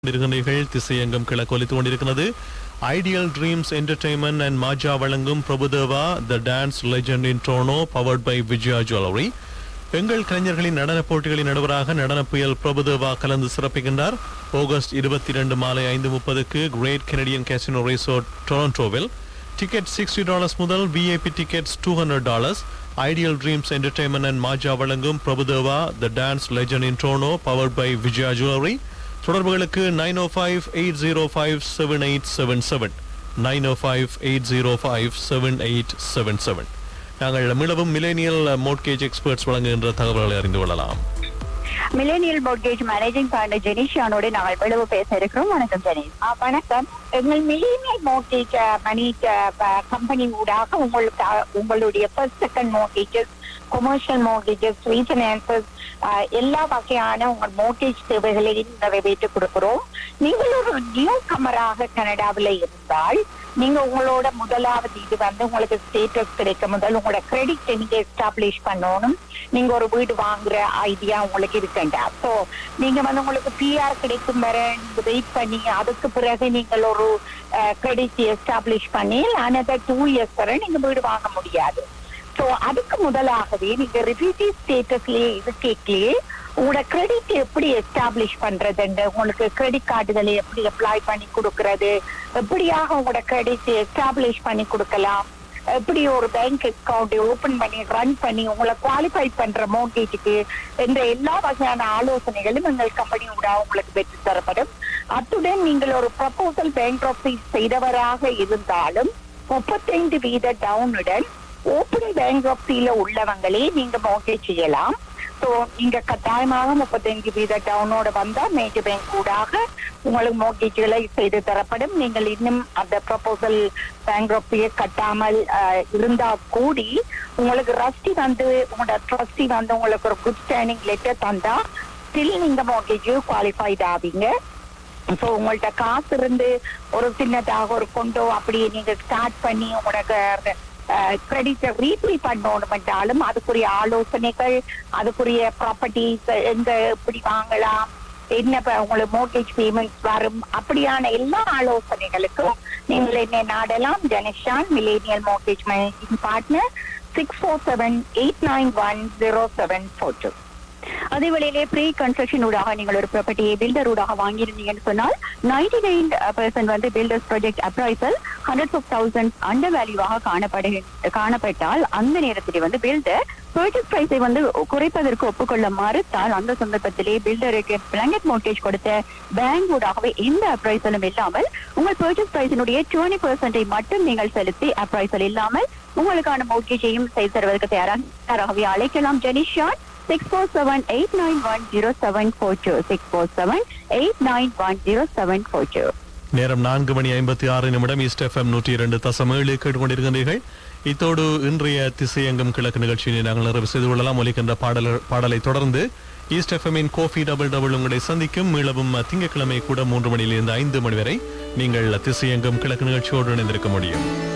கொண்டிருக்கிறீர்கள் திசையங்கம் கிழக்கு ஒலித்துக் கொண்டிருக்கிறது ideal dreams entertainment and Maja வழங்கும் Prabhudeva the dance legend in டோனோ பவர்ட் பை விஜயா ஜுவல்லரி எங்கள் கலைஞர்களின் நடனப் போட்டிகளின் நடுவராக நடன புயல் பிரபுதேவா கலந்து சிறப்பிக்கின்றார் ஆகஸ்ட் இருபத்தி ரெண்டு மாலை ஐந்து முப்பதுக்கு கிரேட் கெனடியன் கேசினோ ரிசோர்ட் டொரண்டோவில் டிக்கெட் சிக்ஸ்டி டாலர்ஸ் முதல் VIP tickets two hundred dollars ideal dreams entertainment and Maja வழங்கும் Prabhudeva the dance legend in டோனோ பவர்ட் பை விஜயா ஜுவல்லரி தொடர்புகளுக்கு nine O five eight zero five seven eight seven seven nine O five eight zero five seven eight seven seven நாங்கள் மிளவும் millennial mortgage experts வழங்குகின்ற தகவல்களை அறிந்து கொள்ளலாம் millennial mortgage managing partner ஜெனிஷானோடு நாங்கள் விளவு பேச இருக்கிறோம் வணக்கம் ஜெனிஷ் ஆ, வணக்கம் எங்கள் மில்லேனியல் மோட்கேஜ் மணி கம்பெனி ஊடாக உங்களுக்கு அ, உங்களுடைய first second mortgages commercial mortgages refinances எல்லா வகையான உங்கள் மோட்கேஜ் தேவைகளை நிறைவேற்றி கொடுக்கிறோம் நீங்கள் ஒரு நியூ கமராக கனடாவில் இருந்தால் நீங்க உங்களோட முதலாவது இது வந்து உங்களுக்கு ஸ்டேட்டஸ் கிடைக்க முதல் உங்களோட கிரெடிட் நீங்க எஸ்டாப்ளிஷ் பண்ணணும் நீங்க ஒரு வீடு வாங்குற ஐடியா உங்களுக்கு இருக்கண்டா ஸோ நீங்க வந்து உங்களுக்கு பிஆர் கிடைக்கும் வரை நீங்க வெயிட் பண்ணி அதுக்கு பிறகு நீங்கள் ஒரு கிரெடிட் எஸ்டாப்ளிஷ் பண்ணி அனதர் டூ இயர்ஸ் வரை நீங்க வீடு வாங்க முடியாது ஸோ அதுக்கு முதலாகவே நீங்க ரிஃப்யூஜி ஸ்டேட்டஸ்லயே இருக்கேக்கே உங்களோட கிரெடிட் எப்படி எஸ்டாப்ளிஷ் பண்றதுண்டு உங்களுக்கு கிரெடிட் கார்டுகளை எப்படி அப்ளை பண்ணி கொடுக்கறது எப்படியாக உங்களோட கிரெடிட் எஸ்டாப்ளிஷ் பண்ணி கொடுக்கலாம் எப்படி ஒரு பேங்க் அக்கவுண்ட் ஓபன் பண்ணி ரன் பண்ணி உங்களை குவாலிஃபை பண்ற மோட்டேஜுக்கு என்ற எல்லா வகையான ஆலோசனைகளும் எங்கள் கம்பெனி உங்களுக்கு பெற்று தரப்படும் அத்துடன் நீங்கள் ஒரு ப்ரப்போசல் பேங்க் செய்தவராக இருந்தாலும் முப்பத்தைந்து வீத டவுனுடன் ஓப்பன் பேங்க்ரப்சியில உள்ளவங்களே நீங்க மோட்டேஜ் செய்யலாம் ஸோ நீங்க கட்டாயமாக முப்பத்தஞ்சு வீத டவுனோட வந்தா மேஜர் பேங்க் ஊடாக உங்களுக்கு மோட்டேஜ்களை செய்து தரப்படும் நீங்கள் இன்னும் அந்த ப்ரப்போசல் பேங்க்ரப்சியை கட்டாமல் அஹ், இருந்தா கூடி உங்களுக்கு ரஸ்டி வந்து உங்களோட ட்ரஸ்டி வந்து உங்களுக்கு ஒரு குட் ஸ்டாண்டிங் லெட்டர் தந்தா ஸ்டில் நீங்க மோட்டேஜ் குவாலிஃபைட் ஆவீங்க ஸோ உங்கள்ட்ட காசு இருந்து ஒரு சின்னதாக ஒரு கொண்டோ அப்படியே நீங்க ஸ்டார்ட் பண்ணி உங்களுக்கு கிரெடிட்டை ரீபே பண்ணணும்ட்டாலும் அதுக்குரிய ஆலோசனைகள் அதுக்குரிய ப்ராப்பர்ட்டிஸ் எங்க எப்படி வாங்கலாம் என்ன இப்ப உங்களுக்கு மோர்கேஜ் பேமெண்ட்ஸ் வரும் அப்படியான எல்லா ஆலோசனைகளுக்கும் நீங்கள் என்ன நாடலாம் Jenishan millennial mortgage managing partner six four seven eight nine one zero seven four two அதே வேளையிலே ப்ரீ கன்ஸ்ட்ரக்ஷன் ஊடாக நீங்கள் ஒரு ப்ராப்பர்ட்டியை பில்டர் ஊடாக வாங்கியிருந்தீங்கன்னு சொன்னால் நைன்டி நைன் பர்சன்ட் வந்து builders project appraisal hundred of thousand under வேல்யூவாக காணப்படு காணப்பட்டால் அந்த நேரத்தில் வந்து பில்டர் பர்ச்சேஸ் பிரைஸை வந்து குறைப்பதற்கு ஒப்புக்கொள்ள மறுத்தால் அந்த சந்தர்ப்பத்திலே பில்டருக்கு பிளாங்கெட் மோட்டேஜ் கொடுத்த பேங்க் ஊடாகவே எந்த அப்ரைசலும் இல்லாமல் உங்கள் பர்ச்சேஸ் பிரைஸினுடைய டுவெண்ட்டி பர்சன்டை மட்டும் நீங்கள் செலுத்தி அப்ரைசல் இல்லாமல் உங்களுக்கான மோட்கேஜையும் செய்து தருவதற்கு தயாராக தயாராகவே அழைக்கலாம் Jenishan six four seven eight nine one zero seven four two six four seven eight nine one zero seven four two நேரம் நான்கு மணி ஐம்பத்தி ஆறு நிமிடம் ஈஸ்ட் எஃப்எம் நூற்றி இரண்டு தசம் ஏழு கேட்டுக்கொண்டிருக்கிறீர்கள் இத்தோடு இன்றைய திசையங்கம் கிழக்கு நிகழ்ச்சியை நாங்கள் நிறைவு செய்து கொள்ளலாம் ஒலிக்கின்ற பாடல் பாடலை தொடர்ந்து ஈஸ்ட் எஃப்எம்மின் கோஃபி டபுள் டபுள் உங்களை சந்திக்கும் மீளவும் திங்கட்கிழமை கூட மூன்று மணியிலிருந்து ஐந்து மணி வரை நீங்கள் திசையங்கம் கிழக்கு நிகழ்ச்சியோடு இணைந்திருக்க முடியும்